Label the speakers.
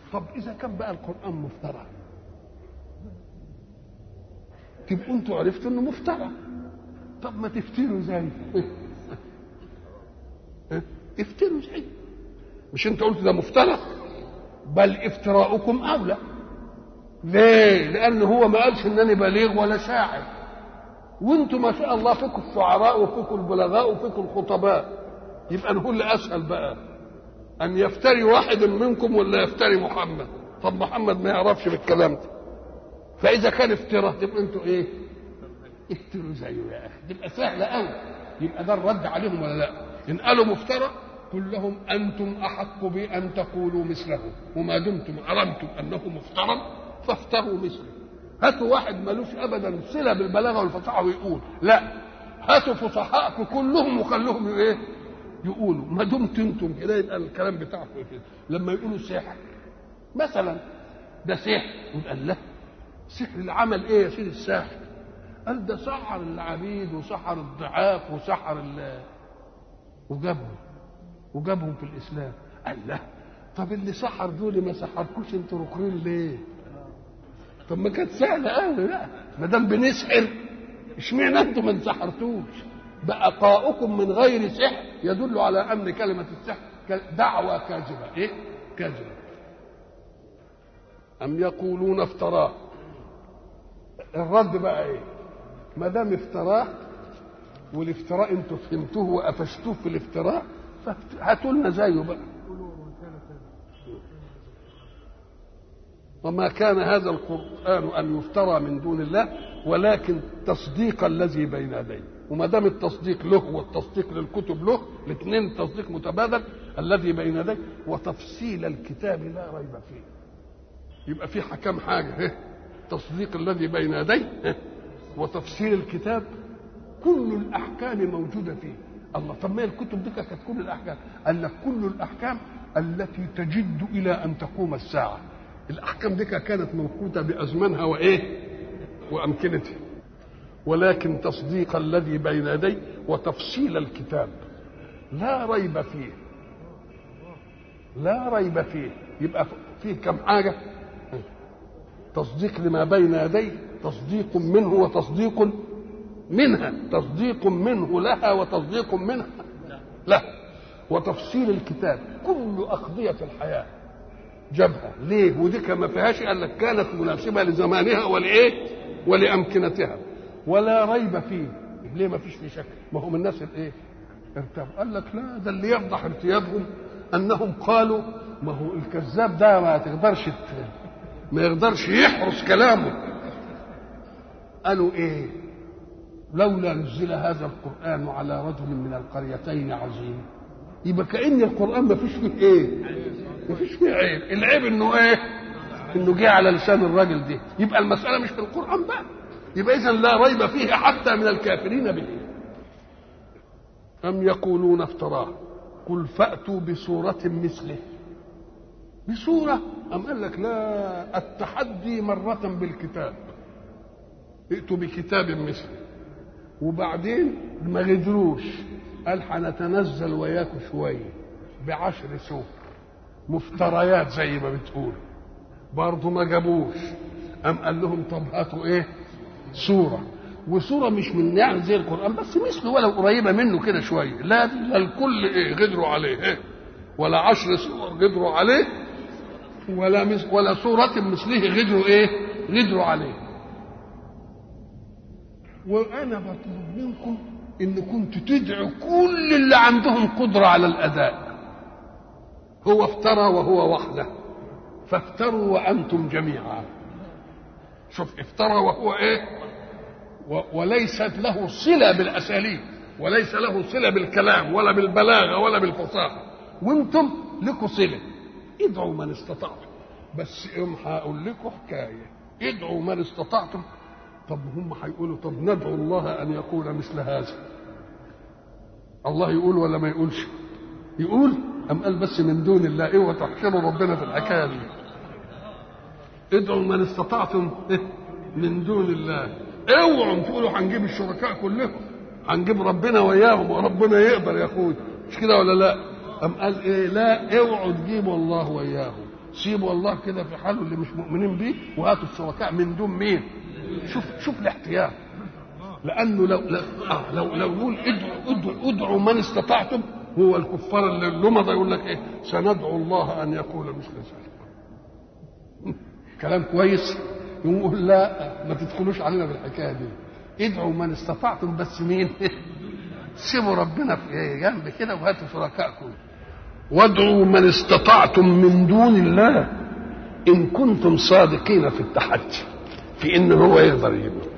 Speaker 1: طب اذا كان بقى القران مفترى تبقوا انتوا عرفتوا انه مفترى طب ما تفتروا زي افتروا زي مش انت قلت ده مفترى بل افتراؤكم اولى ليه لان هو ما قالش انني بليغ ولا شاعر وانتم ما شاء الله فيكم الشعراء وفيكم البلغاء وفيكم الخطباء يبقى نقول اسهل بقى ان يفتري واحد منكم ولا يفتري محمد طب محمد ما يعرفش بالكلام ده فاذا كان افتراء تبقى انتوا ايه افتروا زيه يا اخي تبقى سهله قوي يبقى ده الرد عليهم ولا لا ان قالوا مفترى قل لهم انتم احق بان تقولوا مثله وما دمتم علمتم انه مفترى فافتروا مثله هاتوا واحد ملوش ابدا صله بالبلاغه والفصاحه ويقول لا هاتوا فصحاء كلهم وخلوهم ايه يقولوا ما دمت انتم كده يبقى الكلام بتاعكم كده لما يقولوا سحر مثلا ده سحر يقول لا سحر العمل ايه يا سيدي الساحر قال ده سحر العبيد وسحر الضعاف وسحر ال وجابهم وجابهم في الاسلام قال لا طب اللي سحر دول ما سحركوش انتوا ركرين ليه؟ طب ما كانت سهله قوي لا ما دام بنسحر اشمعنى انتوا ما انسحرتوش؟ بقاؤكم من غير سحر يدل على ان كلمه السحر دعوه كاذبه ايه؟ كاذبه ام يقولون افتراه الرد بقى ايه؟ ما دام افتراه والافتراء انتوا فهمتوه وقفشتوه في الافتراء فهاتوا لنا زيه بقى وما كان هذا القرآن أن يفترى من دون الله ولكن تصديق الذي بين يديه وما دام التصديق له والتصديق للكتب له الاثنين تصديق متبادل الذي بين يديه وتفصيل الكتاب لا ريب فيه يبقى في حكم حاجة تصديق الذي بين يديه وتفصيل الكتاب كل الأحكام موجودة فيه الله طب ما الكتب دي كانت كل الأحكام قال لك كل الأحكام التي تجد إلى أن تقوم الساعة الاحكام دي كانت موقوته بازمانها وايه وامكنتها ولكن تصديق الذي بين يديه وتفصيل الكتاب لا ريب فيه لا ريب فيه يبقى فيه كم حاجه تصديق لما بين يديه تصديق منه وتصديق منها تصديق منه لها وتصديق منها لا وتفصيل الكتاب كل أقضية الحياة جابها ليه ودي ما فيهاش قال لك كانت مناسبه لزمانها ولايه ولامكنتها ولا ريب فيه ليه ما فيش فيه شك ما هم الناس الايه ارتابوا قال لك لا ده اللي يفضح ارتيابهم انهم قالوا ما هو الكذاب ده ما تقدرش ما يقدرش يحرس كلامه قالوا ايه لولا نزل هذا القران على رجل من القريتين عظيم يبقى كان القران ما فيش فيه ايه ما فيش فيه عيب العيب انه ايه انه جه على لسان الراجل ده يبقى المساله مش في القران بقى يبقى اذا لا ريب فيه حتى من الكافرين به ام يقولون افتراه قل فاتوا بسوره مثله بسوره ام قال لك لا التحدي مره بالكتاب ائتوا بكتاب مثله وبعدين ما غدروش قال هنتنزل وياكم شويه بعشر سور مفتريات زي ما بتقول برضه ما جابوش أم قال لهم طب هاتوا إيه سورة وسورة مش من يعني زي القرآن بس مثله ولو قريبة منه كده شوية لا لا الكل إيه غدروا عليه إيه ولا عشر سور غدروا عليه ولا مس ولا سورة مثله غدروا إيه غدروا عليه وأنا بطلب منكم إن كنتوا تدعوا كل اللي عندهم قدرة على الأداء هو افترى وهو وحده فافتروا وانتم جميعا شوف افترى وهو ايه و وليست له صله بالاساليب وليس له صله بالكلام ولا بالبلاغه ولا بالفصاحه وانتم لكم صله ادعوا من استطعتم بس ام هقول لكم حكايه ادعوا من استطعتم طب هم هيقولوا طب ندعو الله ان يقول مثل هذا الله يقول ولا ما يقولش يقول أم قال بس من دون الله اوعوا تحشروا ربنا في الحكايه دي ادعوا من استطعتم من دون الله اوعوا تقولوا هنجيب الشركاء كلهم هنجيب ربنا وياهم وربنا يقبل يا اخوي مش كده ولا لا أم قال ايه لا اوعوا تجيبوا الله وياهم سيبوا الله كده في حاله اللي مش مؤمنين بيه وهاتوا الشركاء من دون مين شوف شوف الاحتيال لانه لو لو آه لو لو يقول ادعوا ادعوا ادعوا من استطعتم هو الكفار اللي اللمضه يقول لك ايه سندعو الله ان يقول مثل ذلك كلام كويس يقول لا ما تدخلوش علينا بالحكايه دي ادعوا من استطعتم بس مين سيبوا ربنا في جنب كده وهاتوا شركائكم وادعوا من استطعتم من دون الله ان كنتم صادقين في التحدي في ان هو يقدر يجيبه